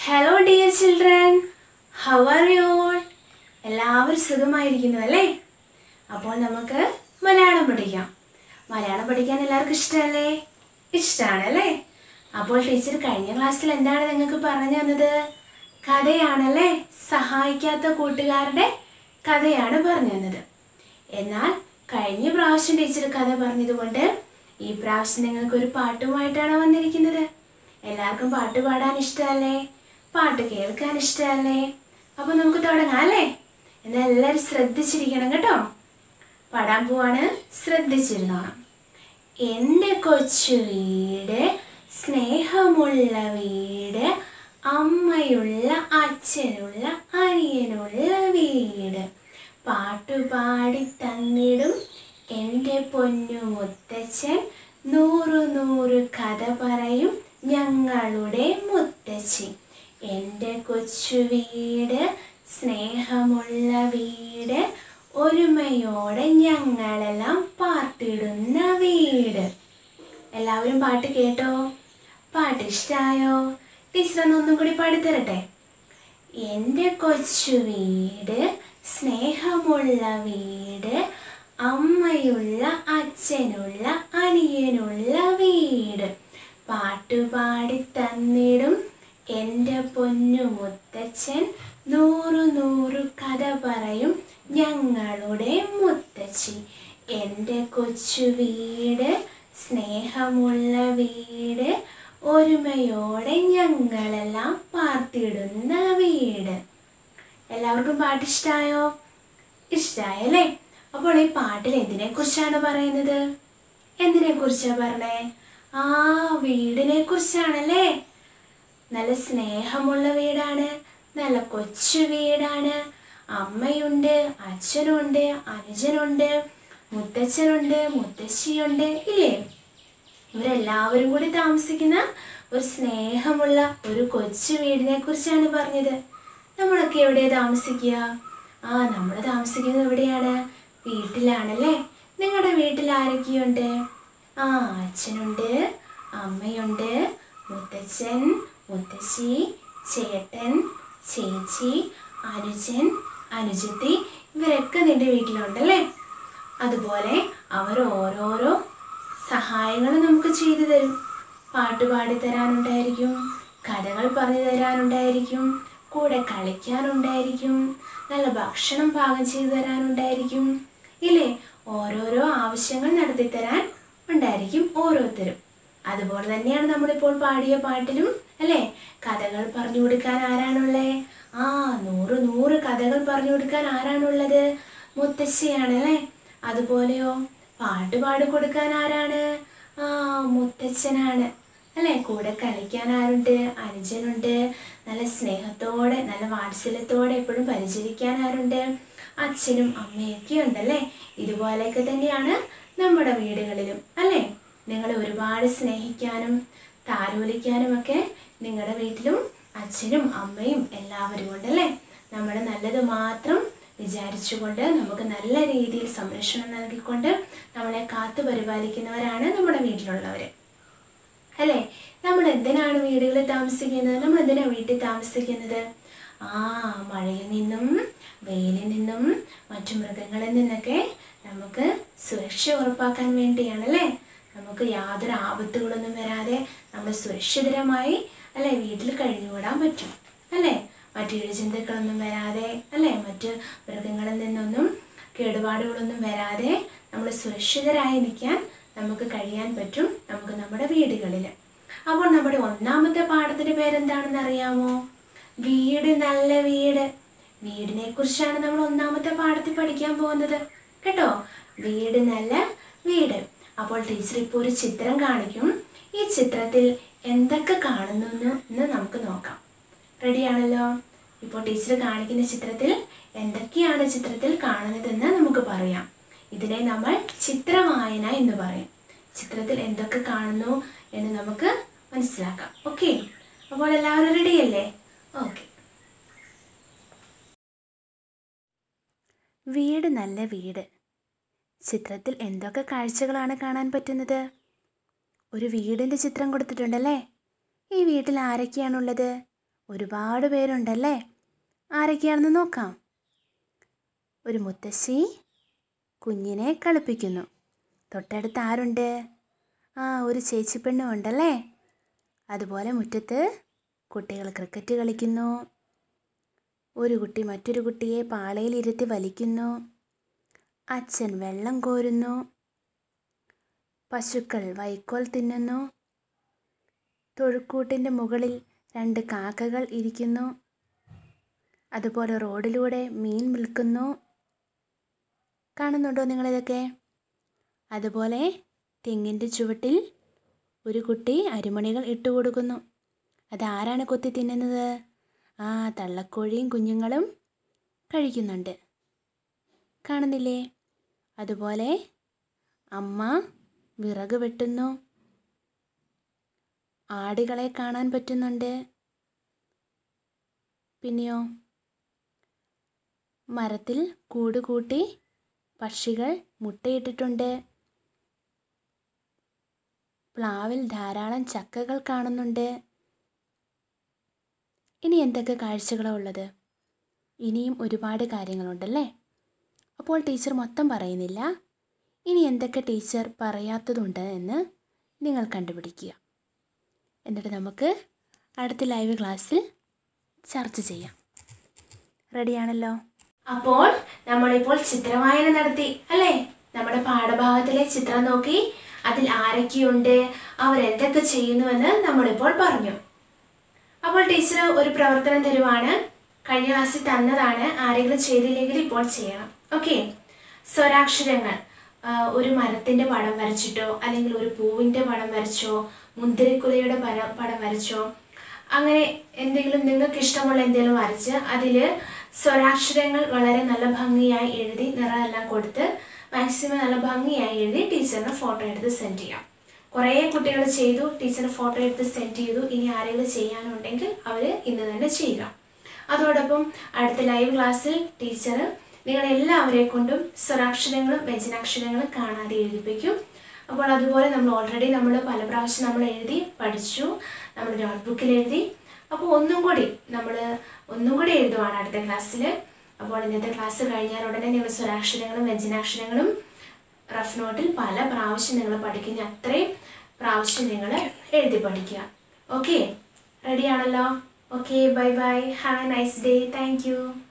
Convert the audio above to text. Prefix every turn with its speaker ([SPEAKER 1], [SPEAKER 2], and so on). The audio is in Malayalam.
[SPEAKER 1] hello dear children how are you all എല്ലാവരും സുഖമായിരിക്കുന്നു അല്ലേ അപ്പോൾ നമുക്ക് മലയാളം പഠിക്കാം മലയാളം പഠിക്കാൻ എല്ലാവർക്കും ഇഷ്ടമല്ലേ ഇഷ്ടമാണ് അല്ലേ അപ്പോൾ ടീച്ചർ കഴിഞ്ഞ ക്ലാസ്സിൽ എന്താണ് നിങ്ങൾക്ക് പറഞ്ഞു തന്നത് കഥയാണല്ലേ സഹായിക്കാത്ത കൂട്ടുകാരുടെ കഥയാണ് പറഞ്ഞു തന്നത് എന്നാൽ കഴിഞ്ഞ പ്രാവശ്യം ടീച്ചർ കഥ പറഞ്ഞതുകൊണ്ട് ഈ പ്രാവശ്യം നിങ്ങൾക്ക് ഒരു പാട്ടുമായിട്ടാണ് വന്നിരിക്കുന്നത് എല്ലാവർക്കും പാട്ട് പാടാൻ ഇഷ്ടമല്ലേ പാട്ട് കേൾക്കാൻ ഇഷ്ടമല്ലേ അപ്പൊ നമുക്ക് തുടങ്ങാം അല്ലേ എന്നാൽ എല്ലാവരും ശ്രദ്ധിച്ചിരിക്കണം കേട്ടോ പാടാൻ പോവാണ് ശ്രദ്ധിച്ചിരുന്നോണം എൻ്റെ കൊച്ചു വീട് സ്നേഹമുള്ള വീട് അമ്മയുള്ള അച്ഛനുള്ള അനിയനുള്ള വീട് പാട്ടുപാടി തന്നിടും എൻ്റെ പൊന്നു മുത്തച്ഛൻ നൂറു നൂറ് കഥ പറയും ഞങ്ങളുടെ മുത്തച്ഛി എൻ്റെ കൊച്ചു വീട് സ്നേഹമുള്ള വീട് ഒരുമയോടെ ഞങ്ങളെല്ലാം പാർത്തിടുന്ന വീട് എല്ലാവരും പാട്ട് കേട്ടോ പാട്ട് ഇഷ്ടായോ ടീച്ചർ ഒന്നും കൂടി പാടിത്തരട്ടെ എൻ്റെ കൊച്ചു വീട് സ്നേഹമുള്ള വീട് അമ്മയുള്ള അച്ഛനുള്ള അനിയനുള്ള വീട് പാട്ടുപാടി തന്നിടും എൻ്റെ പൊന്നു മുത്തച്ഛൻ നൂറു നൂറു കഥ പറയും ഞങ്ങളുടെ മുത്തച്ഛി എൻ്റെ കൊച്ചു വീട് സ്നേഹമുള്ള വീട് ഒരുമയോടെ ഞങ്ങളെല്ലാം പാർത്തിടുന്ന വീട് എല്ലാവർക്കും പാട്ട് ഇഷ്ടായോ ഇഷ്ടായല്ലേ അപ്പോൾ ഈ പാട്ടിൽ എന്തിനെ കുറിച്ചാണ് പറയുന്നത് എന്തിനെ കുറിച്ചാണ് പറഞ്ഞേ ആ വീടിനെ കുറിച്ചാണല്ലേ നല്ല സ്നേഹമുള്ള വീടാണ് നല്ല കൊച്ചു വീടാണ് അമ്മയുണ്ട് അച്ഛനുണ്ട് അനുജനുണ്ട് മുത്തച്ഛനുണ്ട് മുത്തശ്ശിയുണ്ട് ഇല്ലേ ഇവരെല്ലാവരും കൂടി താമസിക്കുന്ന ഒരു സ്നേഹമുള്ള ഒരു കൊച്ചു വീടിനെ കുറിച്ചാണ് പറഞ്ഞത് നമ്മളൊക്കെ എവിടെയാ താമസിക്കുക ആ നമ്മൾ താമസിക്കുന്നത് എവിടെയാണ് വീട്ടിലാണല്ലേ നിങ്ങളുടെ വീട്ടിൽ ആരൊക്കെയുണ്ട് ആ അച്ഛനുണ്ട് അമ്മയുണ്ട് മുത്തച്ഛൻ മുത്തശ്ശി ചേട്ടൻ ചേച്ചി അനുജൻ അനുജത്തി ഇവരൊക്കെ നിന്റെ വീട്ടിലുണ്ടല്ലേ അതുപോലെ അവർ ഓരോരോ സഹായങ്ങൾ നമുക്ക് ചെയ്തു തരും പാട്ട് പാടി തരാനുണ്ടായിരിക്കും കഥകൾ പറഞ്ഞു തരാനുണ്ടായിരിക്കും കൂടെ കളിക്കാനുണ്ടായിരിക്കും നല്ല ഭക്ഷണം പാകം ചെയ്തു തരാനുണ്ടായിരിക്കും ഇല്ലേ ഓരോരോ ആവശ്യങ്ങൾ നടത്തി തരാൻ ഉണ്ടായിരിക്കും ഓരോരുത്തരും അതുപോലെ തന്നെയാണ് നമ്മളിപ്പോൾ പാടിയ പാട്ടിലും അല്ലേ കഥകൾ പറഞ്ഞു കൊടുക്കാൻ ആരാണുള്ളേ ആ നൂറ് നൂറ് കഥകൾ പറഞ്ഞു കൊടുക്കാൻ ആരാണുള്ളത് മുത്തശ്ശിയാണല്ലേ അതുപോലെയോ പാട്ട് പാടി കൊടുക്കാൻ ആരാണ് ആ മുത്തച്ഛനാണ് അല്ലേ കൂടെ കളിക്കാൻ ആരുണ്ട് അനുജനുണ്ട് നല്ല സ്നേഹത്തോടെ നല്ല വാത്സല്യത്തോടെ എപ്പോഴും പരിചരിക്കാൻ ആരുണ്ട് അച്ഛനും അമ്മയൊക്കെ ഉണ്ടല്ലേ ഇതുപോലെയൊക്കെ തന്നെയാണ് നമ്മുടെ വീടുകളിലും അല്ലേ നിങ്ങളെ ഒരുപാട് സ്നേഹിക്കാനും താലോലിക്കാനും ഒക്കെ നിങ്ങളുടെ വീട്ടിലും അച്ഛനും അമ്മയും എല്ലാവരും ഉണ്ടല്ലേ നമ്മൾ നല്ലത് മാത്രം വിചാരിച്ചുകൊണ്ട് നമുക്ക് നല്ല രീതിയിൽ സംരക്ഷണം നൽകിക്കൊണ്ട് നമ്മളെ കാത്തു പരിപാലിക്കുന്നവരാണ് നമ്മുടെ വീട്ടിലുള്ളവർ അല്ലേ നമ്മൾ എന്തിനാണ് വീടുകളിൽ താമസിക്കുന്നത് നമ്മൾ എന്തിനാണ് വീട്ടിൽ താമസിക്കുന്നത് ആ മഴയിൽ നിന്നും വെയിലിൽ നിന്നും മറ്റു മൃഗങ്ങളിൽ നിന്നൊക്കെ നമുക്ക് സുരക്ഷ ഉറപ്പാക്കാൻ വേണ്ടിയാണല്ലേ നമുക്ക് യാതൊരു ആപത്തുകളൊന്നും വരാതെ നമ്മൾ സുരക്ഷിതരമായി അല്ലേ വീട്ടിൽ കഴിഞ്ഞുകൂടാൻ പറ്റും അല്ലേ മറ്റു ഇഴജന്തുക്കളൊന്നും വരാതെ അല്ലേ മറ്റ് മൃഗങ്ങളിൽ നിന്നൊന്നും കേടുപാടുകളൊന്നും വരാതെ നമ്മൾ സുരക്ഷിതരായി നിൽക്കാൻ നമുക്ക് കഴിയാൻ പറ്റും നമുക്ക് നമ്മുടെ വീടുകളിൽ അപ്പോൾ നമ്മുടെ ഒന്നാമത്തെ പാഠത്തിൻ്റെ പേരെന്താണെന്ന് അറിയാമോ വീട് നല്ല വീട് വീടിനെ കുറിച്ചാണ് നമ്മൾ ഒന്നാമത്തെ പാഠത്തിൽ പഠിക്കാൻ പോകുന്നത് കേട്ടോ വീട് നല്ല വീട് അപ്പോൾ ടീച്ചർ ഇപ്പോൾ ഒരു ചിത്രം കാണിക്കും ഈ ചിത്രത്തിൽ എന്തൊക്കെ കാണുന്നു എന്ന് നമുക്ക് നോക്കാം റെഡിയാണല്ലോ ഇപ്പോൾ ടീച്ചർ കാണിക്കുന്ന ചിത്രത്തിൽ എന്തൊക്കെയാണ് ചിത്രത്തിൽ കാണുന്നതെന്ന് നമുക്ക് പറയാം ഇതിനെ നമ്മൾ ചിത്രവായന എന്ന് പറയും ചിത്രത്തിൽ എന്തൊക്കെ കാണുന്നു എന്ന് നമുക്ക് മനസ്സിലാക്കാം ഓക്കെ അപ്പോൾ എല്ലാവരും റെഡിയല്ലേ ഓക്കെ വീട് നല്ല വീട് ചിത്രത്തിൽ എന്തൊക്കെ കാഴ്ചകളാണ് കാണാൻ പറ്റുന്നത് ഒരു വീടിൻ്റെ ചിത്രം കൊടുത്തിട്ടുണ്ടല്ലേ ഈ വീട്ടിൽ ആരൊക്കെയാണുള്ളത് ഒരുപാട് പേരുണ്ടല്ലേ ആരൊക്കെയാണെന്ന് നോക്കാം ഒരു മുത്തശ്ശി കുഞ്ഞിനെ കളിപ്പിക്കുന്നു തൊട്ടടുത്ത് ആരുണ്ട് ആ ഒരു ചേച്ചിപ്പെണ്ണും ഉണ്ടല്ലേ അതുപോലെ മുറ്റത്ത് കുട്ടികൾ ക്രിക്കറ്റ് കളിക്കുന്നു ഒരു കുട്ടി മറ്റൊരു കുട്ടിയെ പാളയിലിരുത്തി വലിക്കുന്നു അച്ഛൻ വെള്ളം കോരുന്നു പശുക്കൾ വൈക്കോൽ തിന്നുന്നു തൊഴുക്കൂട്ടിൻ്റെ മുകളിൽ രണ്ട് കാക്കകൾ ഇരിക്കുന്നു അതുപോലെ റോഡിലൂടെ മീൻ വിൽക്കുന്നു കാണുന്നുണ്ടോ നിങ്ങളിതൊക്കെ അതുപോലെ തെങ്ങിൻ്റെ ചുവട്ടിൽ ഒരു കുട്ടി അരിമണികൾ ഇട്ട് കൊടുക്കുന്നു അതാരാണ് കൊത്തി തിന്നുന്നത് ആ തള്ളക്കോഴിയും കുഞ്ഞുങ്ങളും കഴിക്കുന്നുണ്ട് കാണുന്നില്ലേ അതുപോലെ അമ്മ വിറക് വെട്ടുന്നു ആടുകളെ കാണാൻ പറ്റുന്നുണ്ട് പിന്നെയോ മരത്തിൽ കൂട് കൂട്ടി പക്ഷികൾ മുട്ടയിട്ടിട്ടുണ്ട് പ്ലാവിൽ ധാരാളം ചക്കകൾ കാണുന്നുണ്ട് ഇനി എന്തൊക്കെ കാഴ്ചകളാണ് ഉള്ളത് ഇനിയും ഒരുപാട് കാര്യങ്ങളുണ്ടല്ലേ അപ്പോൾ ടീച്ചർ മൊത്തം പറയുന്നില്ല ഇനി എന്തൊക്കെ ടീച്ചർ പറയാത്തതുണ്ട് എന്ന് നിങ്ങൾ കണ്ടുപിടിക്കുക എന്നിട്ട് നമുക്ക് അടുത്ത ലൈവ് ക്ലാസ്സിൽ ചർച്ച ചെയ്യാം റെഡിയാണല്ലോ അപ്പോൾ നമ്മളിപ്പോൾ ചിത്രവായന നടത്തി അല്ലേ നമ്മുടെ പാഠഭാഗത്തിലെ ചിത്രം നോക്കി അതിൽ ആരൊക്കെയുണ്ട് അവരെന്തൊക്കെ ചെയ്യുന്നുവെന്ന് നമ്മളിപ്പോൾ പറഞ്ഞു അപ്പോൾ ടീച്ചർ ഒരു പ്രവർത്തനം തരുവാണ് കഴിഞ്ഞ ക്ലാസ്സിൽ തന്നതാണ് ആരെങ്കിലും ചെയ്തില്ലെങ്കിൽ ഇപ്പോൾ ചെയ്യണം ഓക്കെ സ്വരാക്ഷരങ്ങൾ ആ, ഒരു മരത്തിന്റെ പടം വരച്ചിട്ടോ അല്ലെങ്കിൽ ഒരു പൂവിന്റെ പടം വരച്ചോ മുന്തിരിക്കുലയുടെ പടം പടം വരച്ചോ അങ്ങനെ എന്തെങ്കിലും നിങ്ങൾക്ക് ഇഷ്ടമുള്ള എന്തെങ്കിലും വരച്ച് അതിൽ സ്വരാക്ഷരങ്ങൾ വളരെ നല്ല ഭംഗിയായി എഴുതി നിറമെല്ലാം കൊടുത്ത് മാക്സിമം നല്ല ഭംഗിയായി എഴുതി ടീച്ചറിന് ഫോട്ടോ എടുത്ത് സെൻഡ് ചെയ്യാം കുറേ കുട്ടികൾ ചെയ്തു ടീച്ചർ ഫോട്ടോ എടുത്ത് സെൻഡ് ചെയ്തു ഇനി ആരെങ്കിലും ചെയ്യാനുണ്ടെങ്കിൽ അവർ ഇന്ന് തന്നെ ചെയ്യുക അതോടൊപ്പം അടുത്ത ലൈവ് ക്ലാസ്സിൽ ടീച്ചർ നിങ്ങളെല്ലാവരെ കൊണ്ടും സ്വരാക്ഷരങ്ങളും വ്യഞ്ജനാക്ഷരങ്ങളും കാണാതെ എഴുതിപ്പിക്കും അപ്പോൾ അതുപോലെ നമ്മൾ ഓൾറെഡി നമ്മൾ പല പ്രാവശ്യം നമ്മൾ എഴുതി പഠിച്ചു നമ്മൾ നോട്ട്ബുക്കിൽ എഴുതി അപ്പോൾ ഒന്നും കൂടി നമ്മൾ ഒന്നും കൂടി എഴുതുവാണ് അടുത്ത ക്ലാസ്സിൽ അപ്പോൾ ഇന്നത്തെ ക്ലാസ് കഴിഞ്ഞാൽ ഉടനെ നിങ്ങൾ സ്വരാക്ഷരങ്ങളും വ്യഞ്ജനാക്ഷരങ്ങളും റഫ് നോട്ടിൽ പല പ്രാവശ്യം നിങ്ങൾ പഠിക്കുന്ന അത്രയും പ്രാവശ്യം നിങ്ങൾ എഴുതി പഠിക്കുക ഓക്കെ റെഡി ആണല്ലോ okay bye bye have a nice day thank U